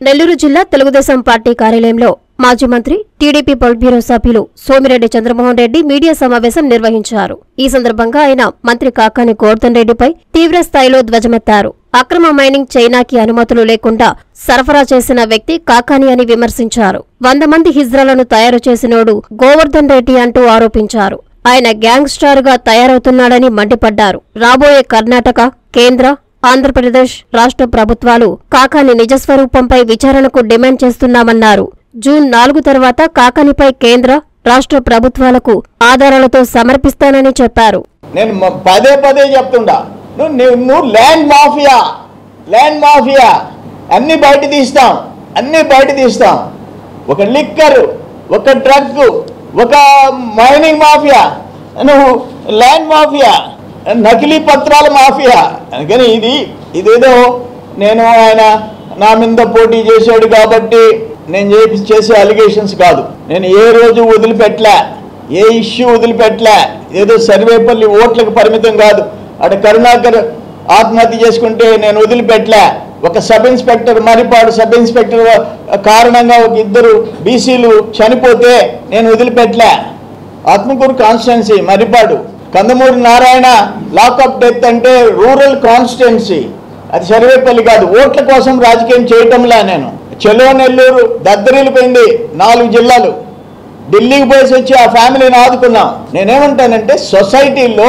నెల్లూరు జిల్లా తెలుగుదేశం పార్టీ కార్యాలయంలో మాజీ మంత్రి టీడీపీ పొలిట్ బ్యూరో సభ్యులు సోమిరెడ్డి చంద్రమోహన్ రెడ్డి మీడియా సమావేశం నిర్వహించారు ఈ సందర్భంగా ఆయన మంత్రి కాకాని గోవర్ధన్ రెడ్డిపై తీవ్ర స్థాయిలో ధ్వజమెత్తారు అక్రమ మైనింగ్ చైనాకి అనుమతులు లేకుండా సరఫరా చేసిన వ్యక్తి కాకాని అని విమర్శించారు వంద మంది హిజ్రాలను తయారు చేసినోడు గోవర్ధన్ రెడ్డి అంటూ ఆరోపించారు ఆయన గ్యాంగ్స్టార్ గా తయారవుతున్నాడని మండిపడ్డారు రాబోయే కర్ణాటక కేంద్ర ఆంధ్రప్రదేశ్ రాష్ట్ర ప్రభుత్వాలు కాకాని నిజస్వరూపంపై విచారణకు డిమాండ్ చేస్తున్నామన్నారు జూన్ నాలుగు తర్వాత కాకానిపై కేంద్ర రాష్ట్ర ప్రభుత్వాలకు ఆధారాలతో సమర్పిస్తానని చెప్పారు నేను మ- పదే పదే చెప్తుండా నువ్వు నువ్వు నువ్వు ల్యాండ్ మాఫియా ల్యాండ్ మాఫియా అన్ని బయట తీస్తాం అన్ని బయట తీస్తాం ఒక లిక్కర్ ఒక డ్రగ్ ఒక మైనింగ్ మాఫియా నువ్వు ల్యాండ్ మాఫియా నకిలీ పత్రాల మాఫియా అందుకని ఇది ఇదేదో నేను ఆయన నా మీద పోటీ చేశాడు కాబట్టి నేను చేపి చేసే అలిగేషన్స్ కాదు నేను ఏ రోజు వదిలిపెట్టలే ఏ ఇష్యూ వదిలిపెట్టలే ఏదో సర్వేపల్లి ఓట్లకు పరిమితం కాదు అటు కరుణాకర్ ఆత్మహత్య చేసుకుంటే నేను వదిలిపెట్టలే ఒక sub inspector Maripadu sub inspector కారణంగా ఒక ఇద్దరు బీసీలు చనిపోతే నేను వదిలిపెట్టలే Atmakur constituency Maripadu Kandamuri Narayana lockup death అంటే రూరల్ కాన్స్టిట్యున్సీ అది సర్వేపల్లి కాదు ఓట్ల కోసం రాజకీయం చేయటంలా నేను చెలో నెల్లూరు దద్దరిల్లిపోయింది నాలుగు జిల్లాలు ఢిల్లీకి పోయేసి వచ్చి ఆ ఫ్యామిలీని ఆదుకున్నాం నేనేమంటానంటే సొసైటీలో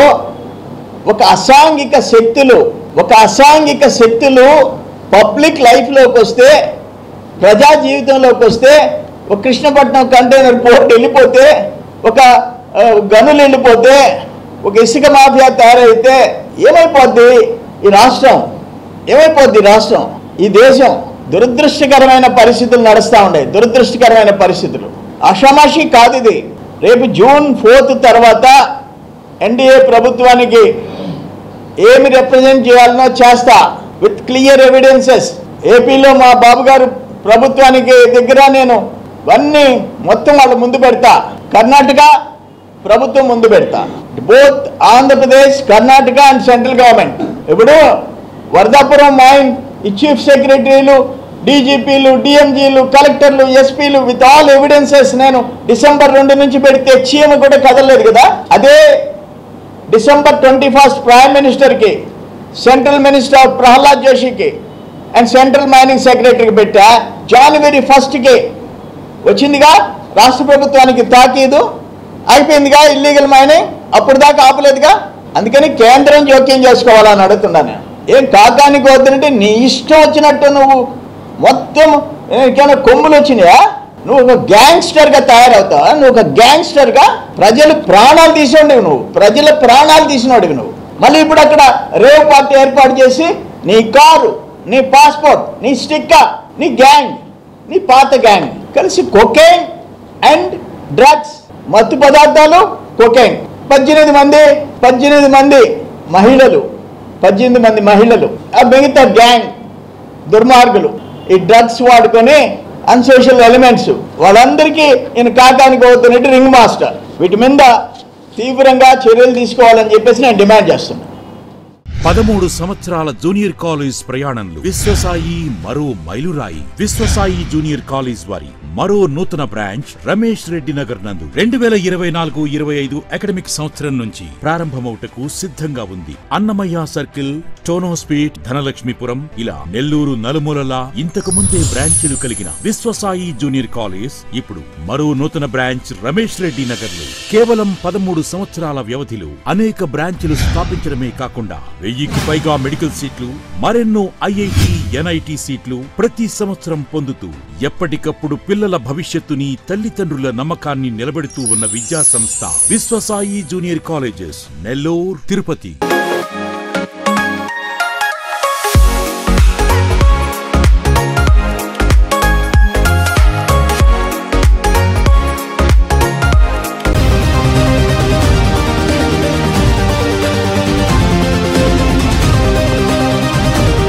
ఒక అసాంఘిక శక్తులు ఒక అసాంఘిక శక్తులు పబ్లిక్ లైఫ్లోకి వస్తే ప్రజా జీవితంలోకి వస్తే ఒక కృష్ణపట్నం కంటైనర్ పోర్ట్ వెళ్ళిపోతే ఒక ఆ, గనులు వెళ్ళిపోతే ఒక ఇసుక మాఫియా తయారైతే ఏమైపోద్ది ఈ రాష్ట్రం ఏమైపోద్ది ఈ రాష్ట్రం ఈ దేశం దురదృష్టకరమైన పరిస్థితులు నడుస్తూ ఉన్నాయి దురదృష్టకరమైన పరిస్థితులు అషమాషి కాదు ఇది రేపు జూన్ ఫోర్త్ తర్వాత ఎన్డీఏ ప్రభుత్వానికి ఏమి రిప్రజెంట్ చేయాలనో చేస్తా విత్ క్లియర్ ఎవిడెన్సెస్ ఏపీలో మా బాబు గారు ప్రభుత్వానికి దగ్గర నేను అన్నీ మొత్తం వాళ్ళ ముందు పెడతా కర్ణాటక ప్రభుత్వం ముందు పెడతా both Andhra Pradesh Karnataka and central government ఇప్పుడు వరదాపురం మైన్ ఈ చీఫ్ సెక్రటరీలు డీజీపీలు డిఎంజీలు కలెక్టర్లు ఎస్పీలు విత్ ఆల్ ఎవిడెన్సెస్ నేను డిసెంబర్ రెండు నుంచి పెడితే చీమ కూడా కదలలేదు కదా అదే డిసెంబర్ ట్వంటీ ఫస్ట్ ప్రైమ్ మినిస్టర్కి సెంట్రల్ మినిస్టర్ ప్రహ్లాద్ జోషికి అండ్ సెంట్రల్ మైనింగ్ సెక్రటరీకి పెట్టా జనవరి ఫస్ట్కి వచ్చిందిగా రాష్ట్ర ప్రభుత్వానికి తాకీదు అయిపోయిందిగా ఇల్లీగల్ మైనింగ్ అప్పుడు దాకా ఆపలేదుగా అందుకని కేంద్రం జోక్యం చేసుకోవాలని అడుగుతున్నాను నేను. ఏం కాకానికి వద్దంటే నీ ఇష్టం వచ్చినట్టు నువ్వు మొత్తం ఏమైనా కొమ్ములు వచ్చినాయా నువ్వు ఒక గ్యాంగ్స్టర్గా తయారవుతావా నువ్వు ఒక గ్యాంగ్స్టర్గా ప్రజలు ప్రాణాలు తీసినోడివి నువ్వు ప్రజల ప్రాణాలు తీసినోడివి నువ్వు మళ్ళీ ఇప్పుడు అక్కడ రేవ్ పార్టీ ఏర్పాటు చేసి నీ కారు నీ పాస్పోర్ట్ నీ స్టిక్కర్ నీ గ్యాంగ్ నీ పాత గ్యాంగ్ కలిసి కొకైన్ అండ్ డ్రగ్స్ మత్తు పదార్థాలు కొకైన్ పద్దెనిమిది మంది పద్దెనిమిది మంది మహిళలు పద్దెనిమిది మంది మహిళలు ఆ మిగతా గ్యాంగ్ దుర్మార్గులు ఈ డ్రగ్స్ వాడుకొని అన్సోషల్ ఎలిమెంట్స్ వాళ్ళందరికీ ఈయన కాకానికి అవుతున్నట్టు రింగ్ మాస్టర్ వీటి మీద తీవ్రంగా చర్యలు తీసుకోవాలని చెప్పేసి నేను డిమాండ్ చేస్తున్నాను పదమూడు సంవత్సరాల జూనియర్ కాలేజ్ ప్రయాణంలో విశ్వసాయి మరో మైలురాయి విశ్వసాయి జూనియర్ కాలేజ్ వారి మరో నూతన బ్రాంచ్ రమేష్ రెడ్డి నగర్ నందు రెండు వేల ఇరవై నాలుగు ఇరవై ఐదు అకాడమిక్ సంవత్సరం నుంచి ప్రారంభమవుటకు సిద్ధంగా ఉంది అన్నమయ్య సర్కిల్ టోనోస్పీట్ ధనలక్ష్మీపురం ఇలా నెల్లూరు నలుమూలలా ఇంతకు ముందే బ్రాంచీలు కలిగిన విశ్వసాయి జూనియర్ కాలేజ్ ఇప్పుడు మరో నూతన బ్రాంచ్ రమేష్ రెడ్డి నగర్ లో కేవలం పదమూడు సంవత్సరాల వ్యవధిలో అనేక బ్రాంచ్లు స్థాపించడమే కాకుండా వెయ్యికి పైగా మెడికల్ సీట్లు మరెన్నో ఐఐటి ఎన్ఐటి సీట్లు ప్రతి సంవత్సరం పొందుతూ ఎప్పటికప్పుడు పిల్లల భవిష్యత్తుని తల్లిదండ్రుల నమ్మకాన్ని నిలబెడుతూ ఉన్న విద్యా సంస్థ విశ్వసాయి జూనియర్ కాలేజెస్ నెల్లూరు తిరుపతి